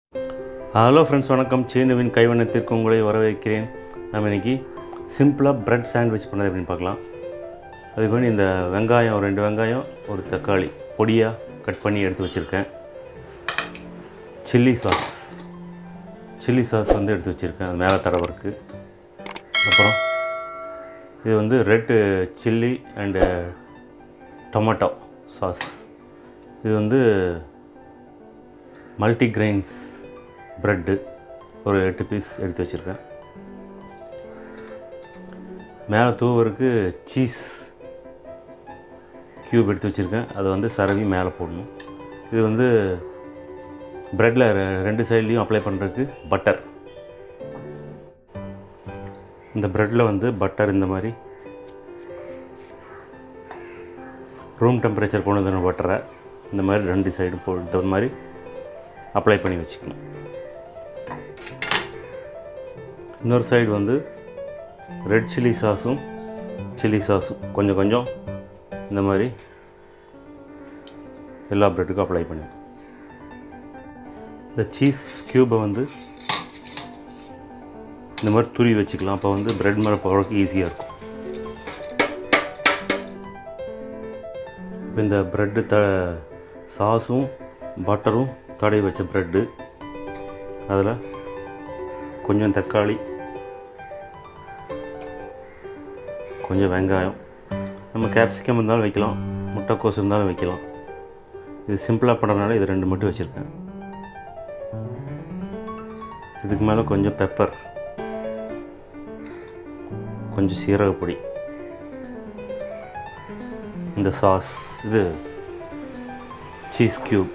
hello friends வணக்கம் சேனுவின் கைவண்ணத்திற்கு உங்களை வரவேற்கிறேன் நம்ம இன்னைக்கு சிம்பிளாக பிரெட் சாண்ட்விச் பண்ணது அப்படின்னு பார்க்கலாம் அதுக்கு வேண்டி இந்த வெங்காயம் ஒரு ரெண்டு வெங்காயம் ஒரு தக்காளி பொடியாக கட் பண்ணி எடுத்து வச்சுருக்கேன் சில்லி சாஸ் சில்லி சாஸ் வந்து எடுத்து வச்சுருக்கேன் அது மேலே தடவருக்கு அப்புறம் இது வந்து red chilli and tomato sauce இது வந்து மல்டி கிரெயின்ஸ் ப்ரெட்டு ஒரு எட்டு பீஸ் எடுத்து வச்சுருக்கேன் மேலே தூவருக்கு சீஸ் க்யூப் எடுத்து வச்சுருக்கேன் அதை வந்து சரவி மேலே போடணும் இது வந்து ப்ரெட்டில் ரெண்டு சைட்லேயும் அப்ளை பண்ணுறதுக்கு பட்டர் இந்த ப்ரெட்டில் வந்து பட்டர் இந்த மாதிரி ரூம் டெம்பரேச்சர் கொண்டு வந்த பட்டரை இந்த மாதிரி ரெண்டு சைடு போ இந்த மாதிரி அப்ளை பண்ணி வச்சுக்கணும் இன்னொரு சைடு வந்து ரெட் சில்லி சாஸும் சில்லி சாஸும் கொஞ்சம் கொஞ்சம் இந்த மாதிரி எல்லா ப்ரெட்டுக்கும் அப்ளை பண்ணி இந்த சீஸ் க்யூபை வந்து இந்த மாதிரி துரி வச்சுக்கலாம் அப்போ வந்து ப்ரெட் மேலே போகிறதுக்கு ஈஸியாக இருக்கும் இப்போ இந்த ப்ரெட்டு த சாஸும் பட்டரும் தடவி வச்ச ப்ரெட்டு அதில் கொஞ்சம் தக்காளி கொஞ்சம் வெங்காயம் நம்ம கேப்சிகம் இருந்தாலும் வைக்கலாம் முட்டைக்கோஸ் இருந்தாலும் வைக்கலாம் இது சிம்பிளாக பண்ணுறதுனால இது ரெண்டு மட்டும் வச்சுருக்கேன் இதுக்கு மேலே கொஞ்சம் பெப்பர் கொஞ்சம் சீரகப்பொடி இந்த சாஸ் இது சீஸ் க்யூப்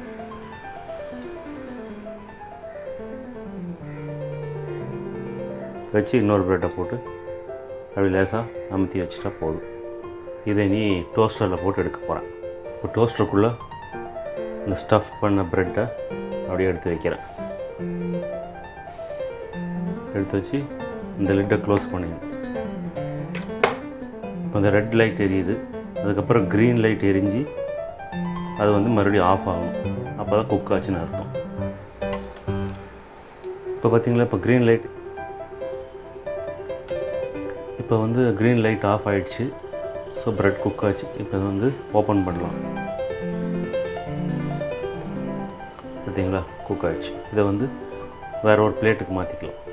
வச்சு இன்னொரு ப்ரெட்டை போட்டு அப்படி லேசாக அமுத்தி வச்சுட்டா போதும் இதை நீ டோஸ்டரில் போட்டு எடுக்க போகிறேன் இப்போ டோஸ்டருக்குள்ளே இந்த ஸ்டஃப் பண்ண ப்ரெட்டை அப்படியே எடுத்து வைக்கிறேன் எடுத்து வச்சு இந்த லிட்டை க்ளோஸ் பண்ணிடணும் இப்போ இந்த ரெட் லைட் எரியுது அதுக்கப்புறம் க்ரீன் லைட் எரிஞ்சு அது வந்து மறுபடியும் ஆஃப் ஆகணும் அப்போ தான் குக் ஆச்சுன்னு அர்த்தம் இப்போ பார்த்தீங்களா இப்போ க்ரீன் லைட் இப்போ வந்து க்ரீன் லைட் ஆஃப் ஆயிடுச்சு ஸோ ப்ரெட் குக் ஆச்சு இப்போ இதை வந்து ஓப்பன் பண்ணலாம் பார்த்தீங்களா குக் ஆயிடுச்சு இதை வந்து வேறு ஒரு பிளேட்டுக்கு மாற்றிக்கலாம்